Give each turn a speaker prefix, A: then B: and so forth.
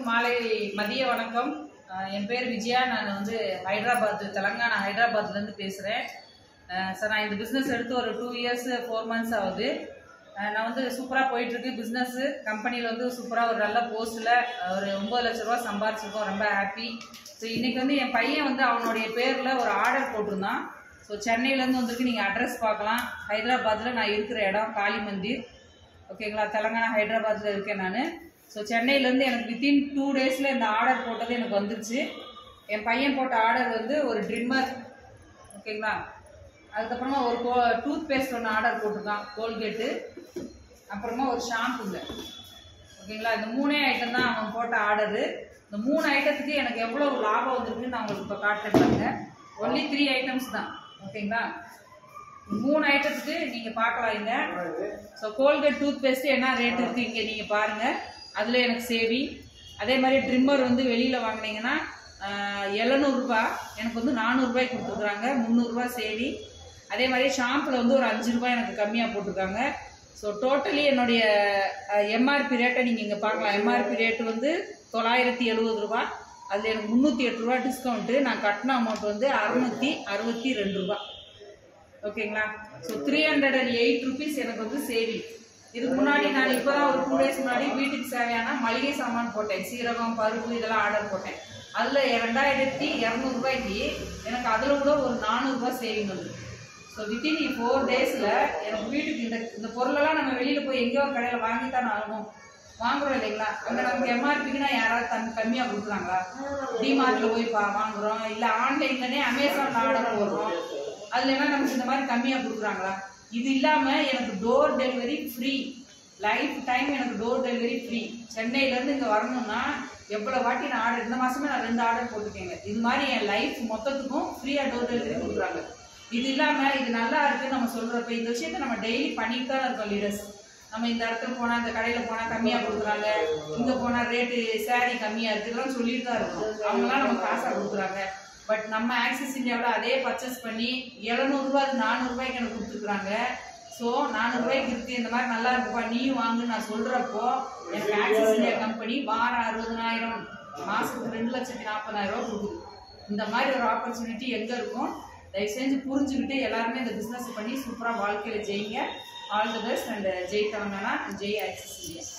A: மாலை மதிய வணக்கம் அஹ் என் பேர் விஜயா நான் வந்து ஹைதராபாத் தெலங்கானா ஹைதராபாத்லேருந்து பேசுகிறேன் சார் நான் இந்த பிஸ்னஸ் எடுத்து ஒரு டூ இயர்ஸ் ஃபோர் மந்த்ஸ் ஆகுது அஹ் நான் வந்து சூப்பராக போயிட்டுருக்கு பிஸ்னஸ்ஸு கம்பெனியில் வந்து சூப்பராக ஒரு நல்ல போஸ்ட்டில் ஒரு ஒம்பது லட்ச ரூபா சம்பாரிச்சிருக்கோம் ரொம்ப ஹாப்பி ஸோ இன்றைக்கி வந்து என் பையன் வந்து அவனுடைய பேரில் ஒரு ஆர்டர் போட்டிருந்தான் ஸோ சென்னையிலேருந்து வந்திருக்கு நீங்கள் அட்ரஸ் பார்க்கலாம் ஹைதராபாத்தில் நான் இருக்கிற இடம் காளி மந்திர் ஓகேங்களா தெலங்கானா ஹைதராபாத்தில் இருக்கேன் நான் ஸோ சென்னையிலேருந்து எனக்கு வித்தின் டூ டேஸில் இந்த ஆர்டர் போட்டது எனக்கு வந்துருச்சு என் பையன் போட்ட ஆர்டர் வந்து ஒரு ட்ரிம்மர் ஓகேங்களா அதுக்கப்புறமா ஒரு கோ டூத் பேஸ்ட் ஒன்று ஆர்டர் போட்டிருக்கான் கோல்கேட்டு அப்புறமா ஒரு ஷாம்புங்க ஓகேங்களா இந்த மூணே ஐட்டம் தான் அவன் போட்ட ஆர்டரு இந்த மூணு ஐட்டத்துக்கு எனக்கு எவ்வளோ லாபம் வந்திருக்குன்னு நான் உங்களுக்கு இப்போ காட்டுறேன் பாருங்க ஒன்லி த்ரீ ஐட்டம்ஸ் தான் ஓகேங்களா மூணு ஐட்டத்துக்கு நீங்கள் பார்க்கலாம் இங்க ஸோ கோல்கேட் டூத் பேஸ்ட் என்ன ரேட் இருக்குது இங்கே நீங்கள் பாருங்கள் அதில் எனக்கு சேவி அதே மாதிரி ட்ரிம்மர் வந்து வெளியில் வாங்கினீங்கன்னா எழுநூறுபா எனக்கு வந்து நானூறுரூபாய்க்கு கொடுத்துருக்குறாங்க முந்நூறுரூவா சேவி அதே மாதிரி ஷாம்பில் வந்து ஒரு அஞ்சு ரூபாய் எனக்கு கம்மியாக போட்டிருக்காங்க ஸோ டோட்டலி என்னுடைய எம்ஆர்பி ரேட்டை நீங்கள் இங்கே பார்க்கலாம் எம்ஆர்பி ரேட்டு வந்து தொள்ளாயிரத்தி எழுபது ரூபா அதில் எனக்கு முந்நூற்றி எட்டு ரூபா டிஸ்கவுண்ட்டு நான் கட்டின அமௌண்ட் வந்து அறுநூற்றி அறுபத்தி ரெண்டு ரூபா ஓகேங்களா so three hundred and eight rupees எனக்கு வந்து சேவிங் இதுக்கு முன்னாடி நான் இப்போ தான் ஒரு டூ டேஸ் முன்னாடி வீட்டுக்கு தேவையான மளிகை சாமான் போட்டேன் சீரகம் பருப்பு இதெல்லாம் ஆர்டர் போட்டேன் அதில் ரெண்டாயிரத்தி இரநூறுபாய்க்கு எனக்கு அதில் கூட ஒரு நானூறுரூவா சேவிங் வந்து ஸோ வித்தின் ஃபோர் டேஸில் எனக்கு வீட்டுக்கு இந்த இந்த பொருளெல்லாம் நம்ம வெளியில் போய் எங்கேயோ ஒரு கடையில் வாங்கித்தான் ஆகணும் வாங்குறோம் இல்லைங்களா அங்கே நமக்கு எம்ஆர்பிக்குனா யாராவது தம் கம்மியாக கொடுக்குறாங்களா டிமார்ட்டில் போய் பா வாங்குறோம் இல்லை ஆன்லைன்லனே அமேசான் ஆர்டர் போடுறோம் அதுல எல்லாம் நமக்கு இந்த மாதிரி கம்மியாக கொடுக்குறாங்களா இது இல்லாமல் எனக்கு door delivery free lifetime எனக்கு டோர் டெலிவரி ஃப்ரீ சென்னையிலேருந்து இங்கே வரணும்னா எவ்வளோ வாட்டி நான் ஆர்டர் இந்த மாதமே நான் ரெண்டு ஆர்டர் போட்டுருக்கேங்க இது மாதிரி என் லைஃப் மொத்தத்துக்கும் ஃப்ரீயாக டோர் டெலிவரி கொடுக்குறாங்க இது இல்லாமல் இது நல்லா இருக்குன்னு நம்ம சொல்கிறப்ப இந்த விஷயத்த நம்ம டெய்லி பண்ணிட்டு தான் இருக்கோம் லீடர்ஸ் நம்ம இந்த இடத்துல போனால் இந்த கடையில் போனால் கம்மியாக கொடுக்குறாங்க இங்கே போனால் ரேட்டு சேரீ கம்மியாக இருக்குது இதெல்லாம் சொல்லிட்டு தான் இருக்கோம் அவங்களாம் நம்ம காசாக கொடுக்குறாங்க பட் நம்ம ஆக்சிஸ் இந்தியாவில் அதே பர்ச்சேஸ் பண்ணி எழுநூறுபா அது நானூறுரூபாய்க்கு எனக்கு கொடுத்துருக்குறாங்க ஸோ நானூறுரூவாய்க்கு இருக்குது இந்த மாதிரி நல்லா இருக்குப்பா நீயும் வாங்குன்னு நான் சொல்கிறப்போ எனக்கு ஆக்சிஸ் இந்தியா கம்பெனி வாரம் அறுபதனாயிரம் மாதத்துக்கு ரெண்டு லட்சத்தி நாற்பதாயிரம் ரூபா கொடுக்குது இந்த மாதிரி ஒரு ஆப்பர்ச்சுனிட்டி எங்கே இருக்கும் தயவு செஞ்சு புரிஞ்சுக்கிட்டு எல்லாருமே இந்த பிஸ்னஸ் பண்ணி சூப்பராக வாழ்க்கையில் ஜெயிங்க all the best and Jai Telangana Jai Axis India